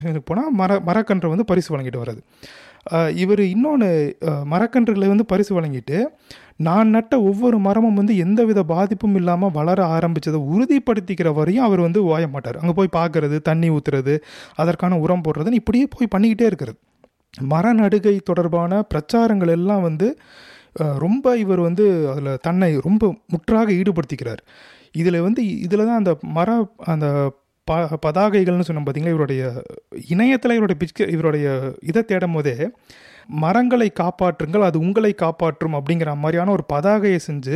போனால் மர மரக்கன்றை வந்து பரிசு வழங்கிட்டு வர்றது இவர் இன்னொன்று மரக்கன்றுகளை வந்து பரிசு வழங்கிட்டு நான் நட்ட ஒவ்வொரு மரமும் வந்து எந்தவித பாதிப்பும் இல்லாமல் வளர ஆரம்பித்ததை உறுதிப்படுத்திக்கிற வரையும் அவர் வந்து ஓய மாட்டார் அங்கே போய் பார்க்கறது தண்ணி ஊற்றுறது அதற்கான உரம் போடுறதுன்னு இப்படியே போய் பண்ணிக்கிட்டே இருக்கிறது மர நடுகை தொடர்பான பிரச்சாரங்கள் எல்லாம் வந்து அஹ், ரொம்ப இவர் வந்து அதில் தன்னை ரொம்ப முற்றாக ஈடுபடுத்திக்கிறார் இதில் வந்து இதில் தான் அந்த மர அந்த ப பதாகைகள்னு சொன்னோம் பார்த்தீங்களா இவருடைய இணையத்தில் இவருடைய பிக்சர் இவருடைய இதை தேடும் போதே மரங்களை காப்பாற்றுங்கள் அது உங்களை காப்பாற்றும் அப்படிங்கிற மாதிரியான ஒரு பதாகையை செஞ்சு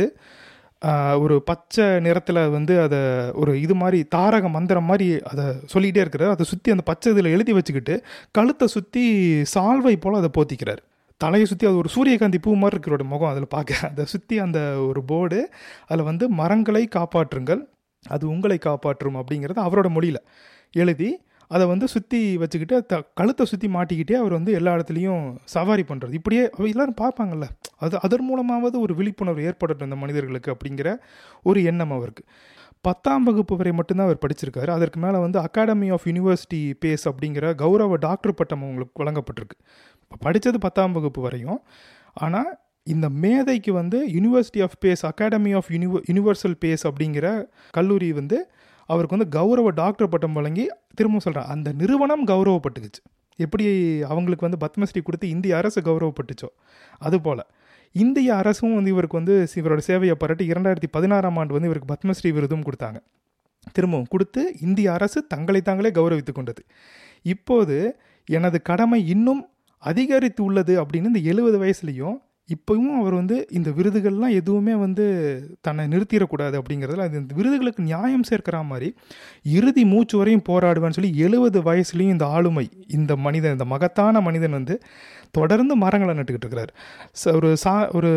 ஆஹ், ஒரு பச்சை நிறத்தில் வந்து அதை ஒரு இது மாதிரி தாரக மந்திரம் மாதிரி அதை சொல்லிகிட்டே இருக்கிறார் அதை சுற்றி அந்த பச்சை இதில் எழுதி வச்சுக்கிட்டு கழுத்தை சுற்றி சால்வை போல் அதை போத்திக்கிறார் தலையை சுற்றி அது ஒரு சூரியகாந்தி பூ மாதிரி இருக்கிறோட முகம் அதில் பார்க்க அதை சுற்றி அந்த ஒரு போர்டு அதில் வந்து மரங்களை காப்பாற்றுங்கள் அது உங்களை காப்பாற்றும் அப்படிங்கிறது அவரோட மொழியில் எழுதி அதை வந்து சுற்றி வச்சுக்கிட்டு த கழுத்தை சுற்றி மாட்டிக்கிட்டே அவர் வந்து எல்லா இடத்துலையும் சவாரி பண்ணுறது இப்படியே அவ எல்லாரும் பார்ப்பாங்கல்ல அது அதன் மூலமாவது ஒரு விழிப்புணர்வு ஏற்படட்டும் இந்த மனிதர்களுக்கு அப்படிங்கிற ஒரு எண்ணம் அவருக்கு பத்தாம் வகுப்பு வரை மட்டும்தான் அவர் படிச்சிருக்காரு அதற்கு மேலே வந்து அகாடமி ஆஃப் யூனிவர்சிட்டி பேஸ் அப்படிங்கிற கௌரவ டாக்டர் பட்டம் அவங்களுக்கு வழங்கப்பட்டிருக்கு இப்போ படித்தது பத்தாம் வகுப்பு வரையும் ஆனால் இந்த மேதைக்கு வந்து university of pace academy of யூனிவ யூனிவர்சல் பேஸ் அப்படிங்கிற கல்லூரி வந்து அவருக்கு வந்து கௌரவ டாக்டர் பட்டம் வழங்கி திரும்ப சொல்கிறேன் அந்த நிறுவனம் கௌரவப்பட்டுக்குச்சு எப்படி அவங்களுக்கு வந்து பத்மஸ்ரீ கொடுத்து இந்திய அரசு கௌரவப்பட்டுச்சோ அதுபோல் இந்திய அரசும் வந்து இவருக்கு வந்து இவரோட சேவையை பாராட்டி இரண்டாயிரத்தி பதினாறாம் ஆண்டு வந்து இவருக்கு பத்மஸ்ரீ விருதும் கொடுத்தாங்க திரும்பவும் கொடுத்து இந்திய அரசு தங்களை தாங்களே கௌரவித்து கொண்டது இப்போது எனது கடமை இன்னும் அதிகரித்து உள்ளது அப்படின்னு இந்த எழுபது வயசுலேயும் இப்போவும் அவர் வந்து இந்த விருதுகள்லாம் எதுவுமே வந்து தன்னை நிறுத்திடக்கூடாது அப்படிங்கிறதுல அது இந்த விருதுகளுக்கு நியாயம் சேர்க்கிற மாதிரி இறுதி மூச்சு வரையும் போராடுவேன்னு சொல்லி எழுபது வயசுலேயும் இந்த ஆளுமை இந்த மனிதன் இந்த மகத்தான மனிதன் வந்து தொடர்ந்து மரங்களை நட்டுக்கிட்டு இருக்கிறார் ச- ஒரு சா ஒரு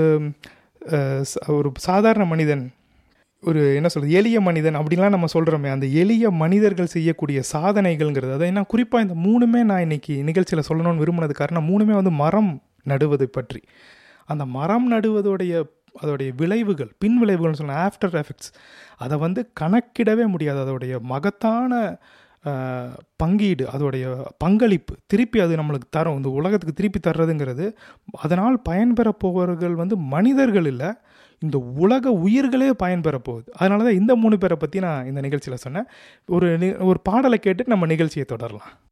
அஹ், ச- ஒரு சாதாரண மனிதன் ஒரு என்ன சொல்றது எளிய மனிதன் அப்படின்லாம் நம்ம சொல்கிறோமே அந்த எளிய மனிதர்கள் செய்யக்கூடிய சாதனைகள்ங்கிறது அதை என்ன குறிப்பாக இந்த மூணுமே நான் இன்னைக்கு நிகழ்ச்சியில் சொல்லணும்னு விரும்பினது காரணம் மூணுமே வந்து மரம் நடுவதை பற்றி அந்த மரம் நடுவதோடைய அதோடைய விளைவுகள் பின் விளைவுகள்னு சொன்ன ஆஃப்டர் எஃபெக்ட்ஸ் அதை வந்து கணக்கிடவே முடியாது அதோடைய மகத்தான ஆஹ், பங்கீடு அதோடைய பங்களிப்பு திருப்பி அது நம்மளுக்கு தரும் இந்த உலகத்துக்கு திருப்பி தர்றதுங்கிறது அதனால் பயன்பெறப் போபவர்கள் வந்து மனிதர்கள் இல்லை இந்த உலக உயிர்களே பயன்பெற போகுது அதனால தான் இந்த மூணு பேரை பற்றி நான் இந்த நிகழ்ச்சியில் சொன்னேன் ஒரு நி- ஒரு பாடலை கேட்டு நம்ம நிகழ்ச்சியை தொடரலாம்